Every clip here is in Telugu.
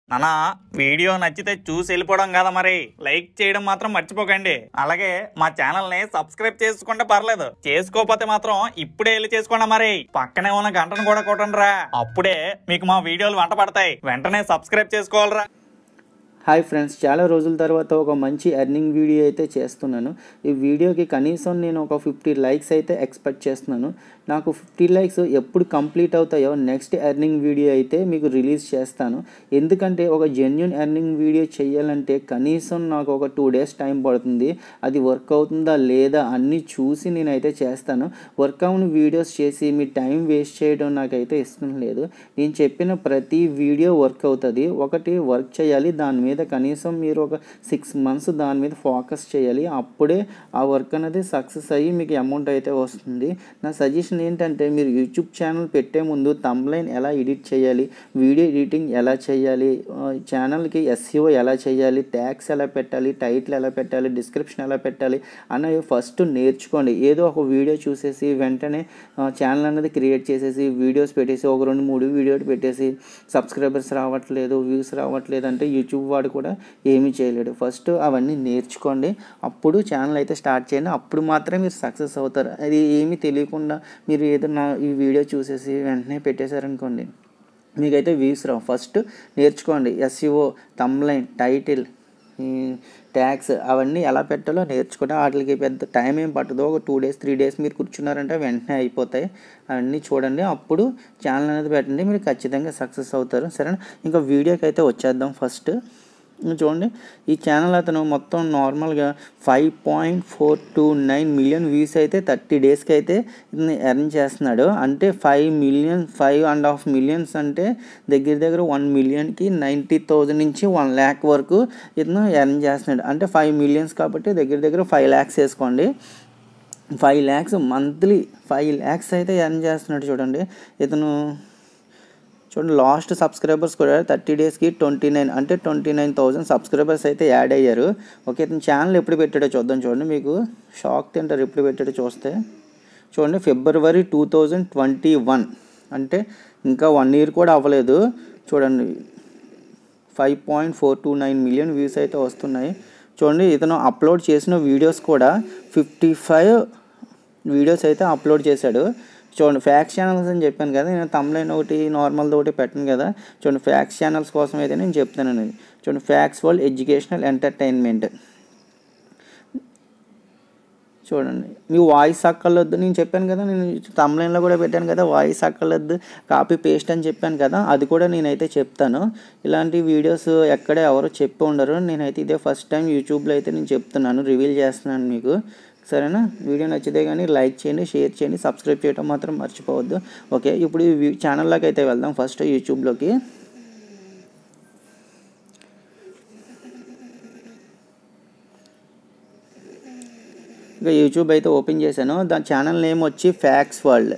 నానా వీడియో నచ్చితే చూసి వెళ్ళిపోవడం కదా మరి లైక్ చేయడం మాత్రం మర్చిపోకండి అలాగే మా ఛానల్ ని సబ్స్క్రైబ్ చేసుకుంటే పర్లేదు చేసుకోకపోతే మాత్రం ఇప్పుడే వెళ్ళి చేసుకోండి మరి పక్కనే ఉన్న గంటను కూడా కొట్టండి రా అప్పుడే మీకు మా వీడియోలు వంట పడతాయి వెంటనే సబ్స్క్రైబ్ చేసుకోవాలరా హాయ్ ఫ్రెండ్స్ చాలా రోజుల తర్వాత ఒక మంచి ఎర్నింగ్ వీడియో అయితే చేస్తున్నాను ఈ వీడియోకి కనీసం నేను ఒక ఫిఫ్టీ లైక్స్ అయితే ఎక్స్పెక్ట్ చేస్తున్నాను నాకు ఫిఫ్టీ లైక్స్ ఎప్పుడు కంప్లీట్ అవుతాయో నెక్స్ట్ ఎర్నింగ్ వీడియో అయితే మీకు రిలీజ్ చేస్తాను ఎందుకంటే ఒక జెన్యున్ ఎర్నింగ్ వీడియో చేయాలంటే కనీసం నాకు ఒక టూ డేస్ టైం పడుతుంది అది వర్క్ అవుతుందా లేదా అన్నీ చూసి నేనైతే చేస్తాను వర్క్ అవును వీడియోస్ చేసి మీ టైం వేస్ట్ చేయడం నాకైతే ఇష్టం లేదు నేను చెప్పిన ప్రతి వీడియో వర్క్ అవుతుంది ఒకటి వర్క్ చేయాలి దాని మీద కనీసం మీరు ఒక సిక్స్ మంత్స్ దాని మీద ఫోకస్ చేయాలి అప్పుడే ఆ వర్క్ అనేది సక్సెస్ అయ్యి మీకు అమౌంట్ అయితే వస్తుంది నా సజెషన్ ఏంటంటే మీరు యూట్యూబ్ ఛానల్ పెట్టే ముందు తమ్లైన్ ఎలా ఎడిట్ చేయాలి వీడియో ఎడిటింగ్ ఎలా చేయాలి ఛానల్కి ఎస్ఈఓ ఎలా చేయాలి ట్యాక్స్ ఎలా పెట్టాలి టైటిల్ ఎలా పెట్టాలి డిస్క్రిప్షన్ ఎలా పెట్టాలి అన్నవి ఫస్ట్ నేర్చుకోండి ఏదో ఒక వీడియో చూసేసి వెంటనే ఛానల్ అనేది క్రియేట్ చేసేసి వీడియోస్ పెట్టేసి ఒక రెండు మూడు వీడియోలు పెట్టేసి సబ్స్క్రైబర్స్ రావట్లేదు వ్యూస్ రావట్లేదు అంటే యూట్యూబ్ వాడు కూడా ఏమీ చేయలేడు ఫస్ట్ అవన్నీ నేర్చుకోండి అప్పుడు ఛానల్ అయితే స్టార్ట్ చేయండి అప్పుడు మాత్రమే మీరు సక్సెస్ అవుతారు అది ఏమీ తెలియకుండా మీరు ఏదైనా ఈ వీడియో చూసేసి వెంటనే పెట్టేశారనుకోండి మీకైతే వ్యూస్ రావు ఫస్ట్ నేర్చుకోండి ఎస్ఈఓ తమ్లైన్ టైటిల్ ట్యాక్స్ అవన్నీ ఎలా పెట్టాలో నేర్చుకుంటే వాటికి పెద్ద టైం ఏం పట్టదు ఒక టూ డేస్ త్రీ డేస్ మీరు కూర్చున్నారంటే వెంటనే అయిపోతాయి అవన్నీ చూడండి అప్పుడు ఛానల్ అనేది పెట్టండి మీరు ఖచ్చితంగా సక్సెస్ అవుతారు సరేనా ఇంకా వీడియోకి అయితే వచ్చేద్దాం ఫస్ట్ చూడండి ఈ ఛానల్ అతను మొత్తం నార్మల్గా five point four two nine million views అయితే థర్టీ డేస్కి అయితే ఇతను ఎర్న్ చేస్తున్నాడు అంటే five million five and half millions అంటే దగ్గర దగ్గర వన్ మిలియన్కి నైంటీ థౌజండ్ నుంచి వన్ ల్యాక్ వరకు ఇతను ఎర్న్ చేస్తున్నాడు అంటే ఫైవ్ మిలియన్స్ కాబట్టి దగ్గర దగ్గర ఫైవ్ ల్యాక్స్ వేసుకోండి five lakhs monthly five lakhs అయితే ఎర్న్ చేస్తున్నాడు చూడండి ఇతను చూడండి లాస్ట్ సబ్స్క్రైబర్స్ కూడా థర్టీ డేస్కి ట్వంటీ నైన్ అంటే ట్వంటీ నైన్ థౌజండ్ సబ్స్క్రైబర్స్ అయితే యాడ్ అయ్యారు ఓకే ఇతను ఛానల్ ఎప్పుడు పెట్టాడో చూద్దాం చూడండి మీకు షాక్ తింటారు ఎప్పుడు పెట్టాడో చూస్తే చూడండి February two thousand twenty one అంటే ఇంకా వన్ ఇయర్ కూడా అవ్వలేదు చూడండి five point four two nine million views అయితే వస్తున్నాయి చూడండి ఇతను అప్లోడ్ చేసిన వీడియోస్ కూడా ఫిఫ్టీ ఫైవ్ వీడియోస్ అయితే అప్లోడ్ చేశాడు చూడండి ఫ్యాక్స్ ఛానల్స్ అని చెప్పాను కదా నేను తమ్లైన్ ఒకటి నార్మల్ది ఒకటి పెట్టను కదా చూడండి ఫ్యాక్స్ ఛానల్స్ కోసం అయితే నేను చెప్తాను చూడండి ఫ్యాక్స్ వరల్డ్ ఎడ్యుకేషనల్ ఎంటర్టైన్మెంట్ చూడండి మీ వాయిస్ అక్కర్లొద్దు నేను చెప్పాను కదా నేను తమ్లైన్లో కూడా పెట్టాను కదా వాయిస్ అక్కర్లొద్దు కాపీ పేస్ట్ అని చెప్పాను కదా అది కూడా నేనైతే చెప్తాను ఇలాంటి వీడియోస్ ఎక్కడే ఎవరు చెప్పి ఉండరు నేనైతే ఇదే ఫస్ట్ టైం యూట్యూబ్లో అయితే నేను చెప్తున్నాను రివీల్ చేస్తున్నాను మీకు సరేనా వీడియో నచ్చితే కానీ లైక్ చేయండి షేర్ చేయండి సబ్స్క్రైబ్ చేయడం మాత్రం మర్చిపోవద్దు ఓకే ఇప్పుడు ఈ ఛానల్లోకి అయితే వెళ్దాం ఫస్ట్ యూట్యూబ్లోకి ఇంకా యూట్యూబ్ అయితే ఓపెన్ చేశాను దాని ఛానల్ నేమ్ వచ్చి facts world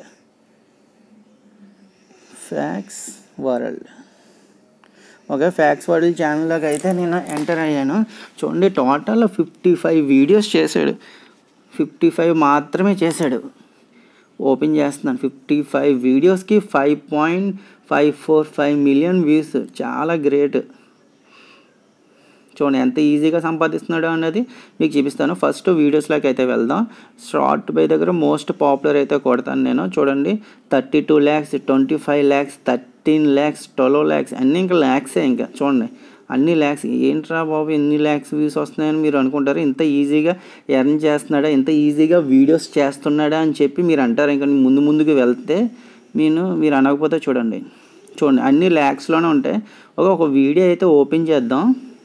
facts world okay facts world ఛానల్లోకి అయితే నేను ఎంటర్ అయ్యాను చూడండి టోటల్ ఫిఫ్టీ ఫైవ్ వీడియోస్ చేశాడు ఫిఫ్టీ ఫైవ్ మాత్రమే చేశాడు ఓపెన్ చేస్తున్నాను ఫిఫ్టీ ఫైవ్ వీడియోస్కి five point five four five million views చాలా గ్రేట్ చూడండి ఎంత ఈజీగా సంపాదిస్తున్నాడు అన్నది మీకు చూపిస్తాను ఫస్ట్ వీడియోస్లోకి అయితే వెళ్దాం షార్ట్ బై దగ్గర మోస్ట్ పాపులర్ అయితే కొడతాను నేను చూడండి thirty two lakhs twenty five lakhs thirteen lakhs twelve lakhs అన్నీ ఇంకా ల్యాక్సే ఇంకా చూడండి అన్ని ల్యాక్స్ ఏంట్రా బాబు ఎన్ని ల్యాక్స్ వ్యూస్ వస్తున్నాయని మీరు అనుకుంటారు ఇంత ఈజీగా ఎర్న్ చేస్తున్నాడా ఇంత ఈజీగా వీడియోస్ చేస్తున్నాడా అని చెప్పి మీరు అంటారు ఇంకా ముందు ముందుకు వెళ్తే నేను మీరు అనకపోతే చూడండి చూడండి అన్ని ల్యాక్స్లోనే ఉంటాయి ఒక ఒక వీడియో అయితే ఓపెన్ చేద్దాం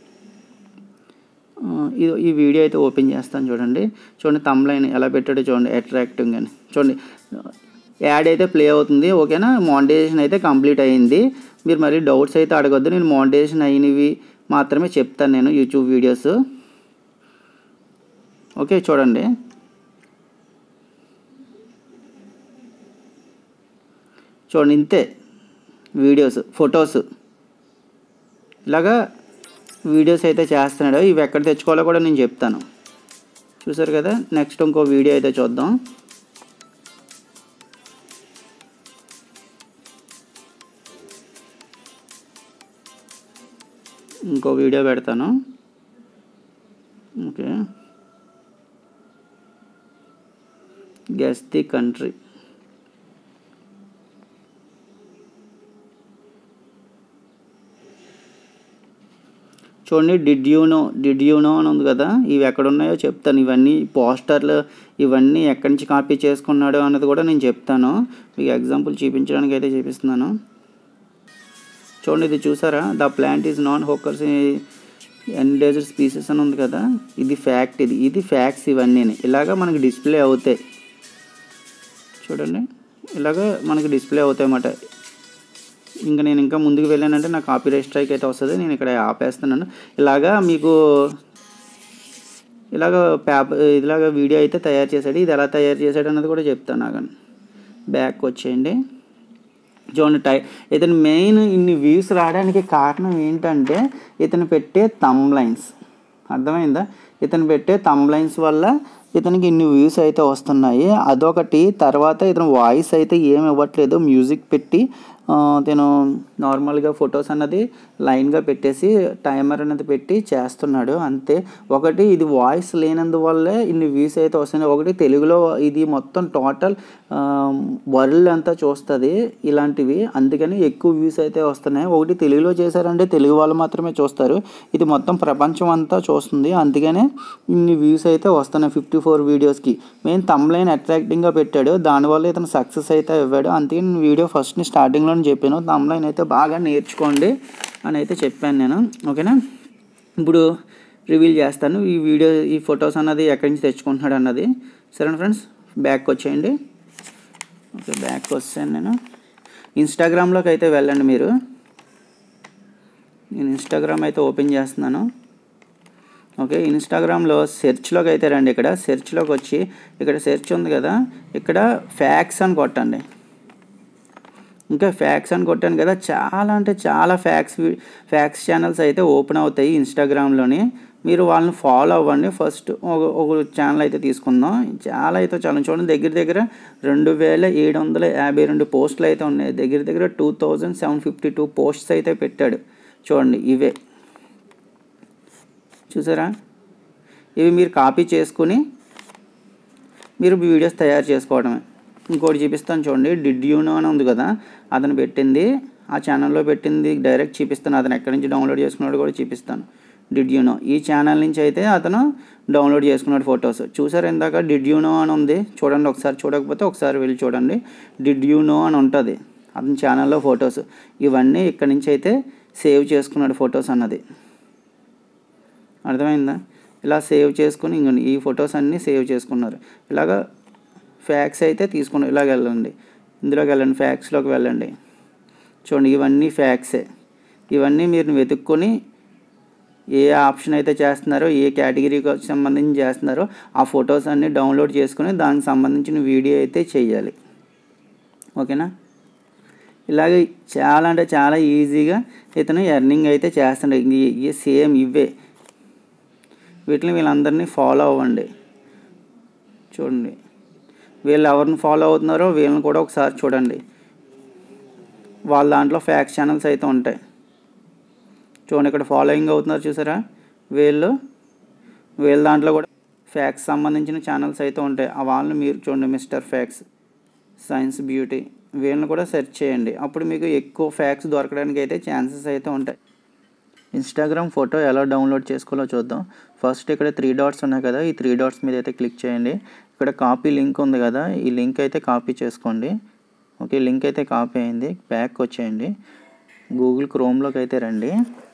ఇది ఈ వీడియో అయితే ఓపెన్ చేస్తాను చూడండి చూడండి తమ్లైన్ ఎలా పెట్టాడో చూడండి అట్రాక్టివ్ అని చూడండి యాడ్ అయితే ప్లే అవుతుంది ఓకేనా మానిటైజేషన్ అయితే కంప్లీట్ అయ్యింది మీరు మరి డౌట్స్ అయితే అడగొద్దు నేను మానిటైజేషన్ అయినవి మాత్రమే చెప్తాను నేను యూట్యూబ్ వీడియోస్ ఓకే చూడండి చూడండి ఇంతే వీడియోస్ ఫొటోస్ ఇలాగా వీడియోస్ అయితే చేస్తున్నాడు ఇవి ఎక్కడ తెచ్చుకోవాలో కూడా నేను చెప్తాను చూసారు కదా నెక్స్ట్ ఇంకో వీడియో అయితే చూద్దాం ఇంకో వీడియో పెడతాను ఓకే గెస్ ది కంట్రీ చూడండి did you know did you know అని ఉంది కదా ఇవి ఎక్కడ ఉన్నాయో చెప్తాను ఇవన్నీ పోస్టర్లు ఇవన్నీ ఎక్కడి నుంచి కాపీ చేసుకున్నాడో అన్నది కూడా నేను చెప్తాను మీకు ఎగ్జాంపుల్ చూపించడానికి అయితే చూపిస్తున్నాను చూడండి ఇది చూసారా ద ప్లాంట్ ఈజ్ నాన్ హోకర్స్ ఎండేజర్ స్పీసెస్ అని ఉంది కదా ఇది ఫ్యాక్ట్ ఇది ఇది ఫ్యాక్ట్స్ ఇవన్నీ ఇలాగా మనకి డిస్ప్లే అవుతాయి చూడండి ఇలాగా మనకి డిస్ప్లే అవుతాయి అన్నమాట ఇంకా నేను ఇంకా ముందుకు వెళ్ళానంటే నాకు కాపీరైట్ స్ట్రైక్ అయితే వస్తుంది నేను ఇక్కడ ఆపేస్తున్నాను ఇలాగా మీకు ఇలాగ పేపర్ ఇలాగ వీడియో అయితే తయారు చేశాడు ఇది ఎలా తయారు చేశాడు అన్నది కూడా చెప్తాను నాకు బ్యాక్ వచ్చేయండి చూడండి టై ఇతను మెయిన్ ఇన్ని వ్యూస్ రావడానికి కారణం ఏంటంటే ఇతను పెట్టే థంబ్ లైన్స్ అర్థమైందా ఇతను పెట్టే థంబ్ లైన్స్ వల్ల ఇతనికి ఇన్ని వ్యూస్ అయితే వస్తున్నాయి అదొకటి తర్వాత ఇతను వాయిస్ అయితే ఏమి ఇవ్వట్లేదు మ్యూజిక్ పెట్టి ఆ, నేను నార్మల్గా ఫొటోస్ అన్నది లైన్గా పెట్టేసి టైమర్ అనేది పెట్టి చేస్తున్నాడు అంతే ఒకటి ఇది వాయిస్ లేనందువల్లే ఇన్ని వ్యూస్ అయితే వస్తున్నాయి ఒకటి తెలుగులో ఇది మొత్తం టోటల్ వరల్డ్ అంతా చూస్తుంది ఇలాంటివి అందుకని ఎక్కువ వ్యూస్ అయితే వస్తున్నాయి ఒకటి తెలుగులో చేశారంటే తెలుగు వాళ్ళు మాత్రమే చూస్తారు ఇది మొత్తం ప్రపంచం అంతా చూస్తుంది అందుకనే ఇన్ని వ్యూస్ అయితే వస్తున్నాయి ఫిఫ్టీ ఫోర్ వీడియోస్కి మెయిన్ తమ్లైన్ అట్రాక్టింగ్గా పెట్టాడు దానివల్ల ఇతను సక్సెస్ అయితే ఇవ్వాడు అందుకే నేను వీడియో ఫస్ట్ స్టార్టింగ్లోనే చెప్పాను తమ్లైన్ అయితే బాగా నేర్చుకోండి అని అయితే చెప్పాను నేను ఓకేనా ఇప్పుడు రివీల్ చేస్తాను ఈ వీడియో ఈ ఫొటోస్ అన్నది ఎక్కడి నుంచి తెచ్చుకుంటున్నాడు అన్నది సరేనా ఫ్రెండ్స్ బ్యాక్ వచ్చేయండి ఓకే బ్యాక్ వస్తాను నేను ఇన్స్టాగ్రామ్లోకి అయితే వెళ్ళండి మీరు నేను ఇన్స్టాగ్రామ్ అయితే ఓపెన్ చేస్తున్నాను ఓకే ఇన్స్టాగ్రామ్లో సెర్చ్లోకి అయితే రండి ఇక్కడ సెర్చ్లోకి వచ్చి ఇక్కడ సెర్చ్ ఉంది కదా ఇక్కడ ఫ్యాక్స్ అని కొట్టండి ఇంకా ఫ్యాక్స్ అని కొట్టాను కదా చాలా అంటే చాలా ఫ్యాక్స్ ఫ్యాక్స్ ఛానల్స్ అయితే ఓపెన్ అవుతాయి ఇన్స్టాగ్రామ్లోని మీరు వాళ్ళని ఫాలో అవ్వండి ఫస్ట్ ఒక ఒక ఛానల్ అయితే తీసుకుందాం చాలా అయితే చాలా చూడండి దగ్గర దగ్గర రెండు వేల ఏడు వందల యాభై రెండు పోస్టులు అయితే ఉన్నాయి దగ్గర దగ్గర two thousand seven fifty two posts అయితే పెట్టాడు చూడండి ఇవే చూసారా ఇవి మీరు కాపీ చేసుకుని మీరు వీడియోస్ తయారు చేసుకోవడమే ఇంకోటి చూపిస్తాను చూడండి డిడ్ యూ నో అని ఉంది కదా అతను పెట్టింది ఆ ఛానల్లో పెట్టింది డైరెక్ట్ చూపిస్తాను అతను ఎక్కడి నుంచి డౌన్లోడ్ చేసుకున్నాడు కూడా చూపిస్తాను డిడ్ యూ నో ఈ ఛానల్ నుంచి అయితే అతను డౌన్లోడ్ చేసుకున్నాడు ఫొటోస్ చూసారు ఇందాక డిడ్ యూ నో అని ఉంది చూడండి ఒకసారి చూడకపోతే ఒకసారి వెళ్ళి చూడండి డిడ్ యూ నో అని ఉంటుంది అతని ఛానల్లో ఫొటోస్ ఇవన్నీ ఇక్కడి నుంచి అయితే సేవ్ చేసుకున్నాడు ఫొటోస్ అన్నది అర్థమైందా ఇలా సేవ్ చేసుకుని ఇంకొన్ని ఈ ఫొటోస్ అన్నీ సేవ్ చేసుకున్నారు ఇలాగా ఫ్యాక్స్ అయితే తీసుకున్నారు ఇలాగ వెళ్ళండి ఇందులోకి వెళ్ళండి ఫ్యాక్స్లోకి వెళ్ళండి చూడండి ఇవన్నీ ఫ్యాక్సే ఇవన్నీ మీరు వెతుక్కొని ఏ ఆప్షన్ అయితే చేస్తున్నారో ఏ కేటగిరీకి సంబంధించి చేస్తున్నారో ఆ ఫొటోస్ అన్నీ డౌన్లోడ్ చేసుకుని దానికి సంబంధించిన వీడియో అయితే చేయాలి ఓకేనా ఇలాగే చాలా అంటే చాలా ఈజీగా ఇతను ఎర్నింగ్ అయితే చేస్తుండే ఈ సేమ్ ఇవే వీటిని వీళ్ళందరినీ ఫాలో అవ్వండి చూడండి వీళ్ళు ఎవరిని ఫాలో అవుతున్నారో వీళ్ళని కూడా ఒకసారి చూడండి వాళ్ళ దాంట్లో ఫ్యాక్స్ ఛానల్స్ అయితే ఉంటాయి చూడండి ఇక్కడ ఫాలోయింగ్ అవుతున్నారు చూసారా వీళ్ళు వీళ్ళ దాంట్లో కూడా ఫ్యాక్స్ సంబంధించిన ఛానల్స్ అయితే ఉంటాయి ఆ వాళ్ళని మీరు చూడండి మిస్టర్ ఫ్యాక్స్ సైన్స్ బ్యూటీ వీళ్ళని కూడా సెర్చ్ చేయండి అప్పుడు మీకు ఎక్కువ ఫ్యాక్స్ దొరకడానికి అయితే ఛాన్సెస్ అయితే ఉంటాయి ఇన్స్టాగ్రామ్ ఫోటో ఎలా డౌన్లోడ్ చేసుకోవాలో చూద్దాం ఫస్ట్ ఇక్కడ త్రీ డాట్స్ ఉన్నాయి కదా ఈ త్రీ డాట్స్ మీద అయితే క్లిక్ చేయండి ఇక్కడ కాపీ లింక్ ఉంది కదా ఈ లింక్ అయితే కాపీ చేసుకోండి ఓకే లింక్ అయితే కాపీ అయింది బ్యాక్ వచ్చేయండి గూగుల్ క్రోమ్లోకి అయితే రండి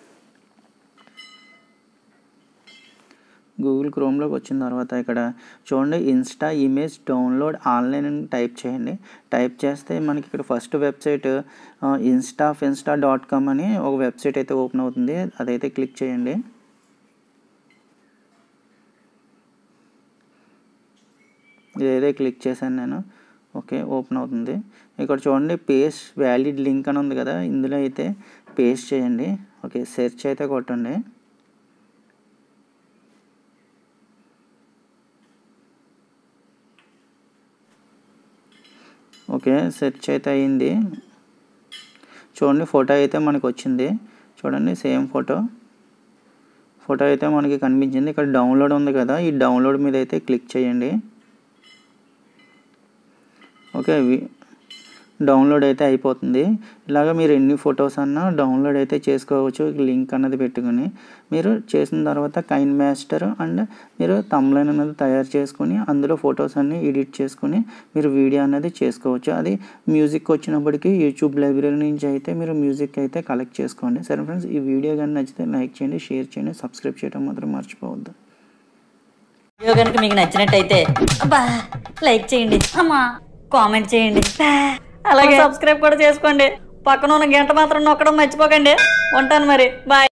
గూగుల్ క్రోమ్లోకి వచ్చిన తర్వాత ఇక్కడ చూడండి ఇన్స్టా ఇమేజ్ డౌన్లోడ్ ఆన్లైన్ అని టైప్ చేయండి టైప్ చేస్తే మనకి ఇక్కడ first website insta finsta dot com అని ఒక వెబ్సైట్ అయితే ఓపెన్ అవుతుంది అదైతే క్లిక్ చేయండి ఇదైతే క్లిక్ చేశాను నేను ఓకే ఓపెన్ అవుతుంది ఇక్కడ చూడండి పేస్ట్ వ్యాలిడ్ లింక్ అని ఉంది కదా ఇందులో అయితే పేస్ట్ చేయండి ఓకే సెర్చ్ అయితే కొట్టండి ఓకే సెర్చ్ అయితే అయ్యింది చూడండి ఫోటో అయితే మనకు వచ్చింది చూడండి సేమ్ ఫోటో ఫోటో అయితే మనకి కనిపించింది ఇక్కడ డౌన్లోడ్ ఉంది కదా ఈ డౌన్లోడ్ మీద అయితే క్లిక్ చేయండి ఓకే వి- డౌన్లోడ్ అయితే అయిపోతుంది ఇలాగ మీరు ఎన్ని ఫొటోస్ అన్నా డౌన్లోడ్ అయితే చేసుకోవచ్చు లింక్ అన్నది పెట్టుకుని మీరు చేసిన తర్వాత కైన్ మాస్టర్ అండ్ మీరు తమ్లైన్ అనేది తయారు చేసుకుని అందులో ఫొటోస్ అన్ని ఎడిట్ చేసుకుని మీరు వీడియో అనేది చేసుకోవచ్చు అది మ్యూజిక్ వచ్చినప్పటికీ యూట్యూబ్ లైబ్రరీ నుంచి అయితే మీరు మ్యూజిక్ అయితే కలెక్ట్ చేసుకోండి సరే ఫ్రెండ్స్ ఈ వీడియో కానీ నచ్చితే లైక్ చేయండి షేర్ చేయండి సబ్స్క్రైబ్ చేయడం మాత్రం మర్చిపోవద్దు వీడియో కనుక మీకు నచ్చినట్టయితే అబ్బా లైక్ చేయండి అమ్మా కామెంట్ చేయండి అలాగే సబ్స్క్రైబ్ కూడా చేసుకోండి పక్కన ఉన్న గంట మాత్రం నొక్కడం మర్చిపోకండి ఉంటాను మరి బాయ్